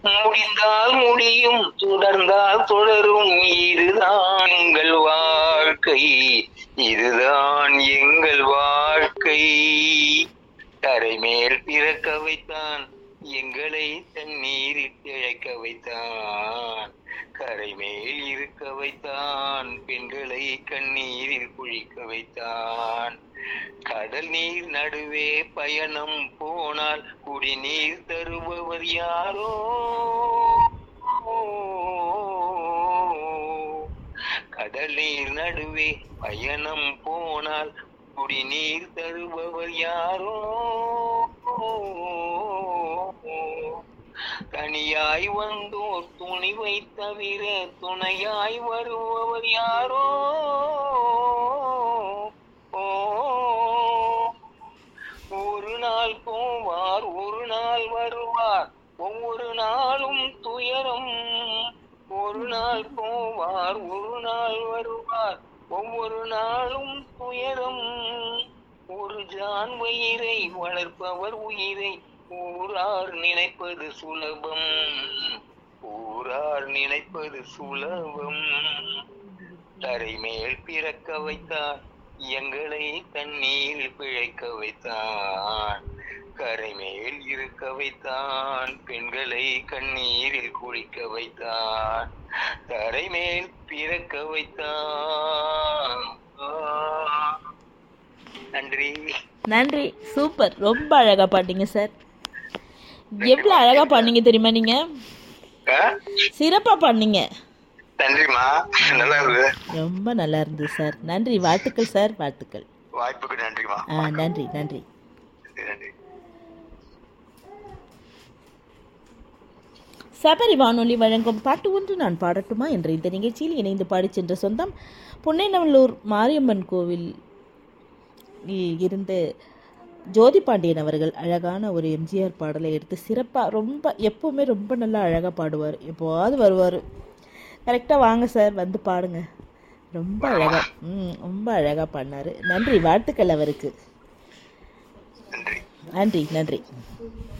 முடிந்தால் முடியும் தொடர்ந்தால் தொடரும் இதுதான் எங்கள் வாழ்க்கை இதுதான் எங்கள் வாழ்க்கை கரைமேல் பிறக்க வைத்தான் எங்களை தண்ணீரில் திளைக்க வைத்தான் கரைமேல் இருக்க வைத்தான் பெண்களை கண்ணீரில் குளிக்க வைத்தான் கடல் நீர் நடுவே பயணம் போனால் குடிநீர் தருபவர் யாரோ கடல் நீர் நடுவே பயணம் போனால் குடிநீர் தருபவர் யாரோ தனியாய் வந்தோர் துணிவை தவிர துணையாய் வருபவர் யாரோ ஒரு நாள் போவார் ஒரு நாள் வருவார் ஒவ்வொரு நாளும் துயரம் ஒரு நாள் போவார் ஒரு நாள் வருவார் ஒவ்வொரு நாளும் துயரம் ஒரு ஜான் வயிறை வளர்ப்பவர் உயிரை ஊரார் நினைப்பது சுலபம் ஊரார் நினைப்பது சுலபம் தரைமேல் பிறக்க வைத்தார் எங்களை தண்ணீரில் பிழைக்க வைத்தான் கரைமேல் இருக்க வைத்தான் பெண்களை கண்ணீரில் குளிக்க வைத்தான் தரைமேல் பிறக்க வைத்தான் நன்றி நன்றி சூப்பர் ரொம்ப அழகா பாட்டீங்க சார் எவ்வளோ அழகா பாடினீங்க தெரியுமா நீங்க ஆ? சிறப்பா பாடினீங்க நன்றிம்மா நல்லா இருக்கு ரொம்ப நல்லா இருந்தது சார் நன்றி வாழ்த்துக்கள் சார் வாழ்த்துக்கள் வாய்ப்புக்கு நன்றிம்மா ஆ நன்றி நன்றி நன்றி சபரி வானொலி வழங்கும் பாட்டு ஒன்று நான் பாடட்டுமா என்ற இந்த நிகழ்ச்சியில் இணைந்து பாடிச் சென்ற சொந்தம் புன்னைநல்லூர் மாரியம்மன் கோவில் இருந்து ஜோதி பாண்டியன் அவர்கள் அழகான ஒரு எம்ஜிஆர் பாடலை எடுத்து சிறப்பாக ரொம்ப எப்போவுமே ரொம்ப நல்லா அழகாக பாடுவார் எப்போவாவது வருவார் கரெக்டாக வாங்க சார் வந்து பாடுங்க ரொம்ப அழகாக ம் ரொம்ப அழகாக பாடினார் நன்றி வாழ்த்துக்கள் அவருக்கு நன்றி நன்றி நன்றி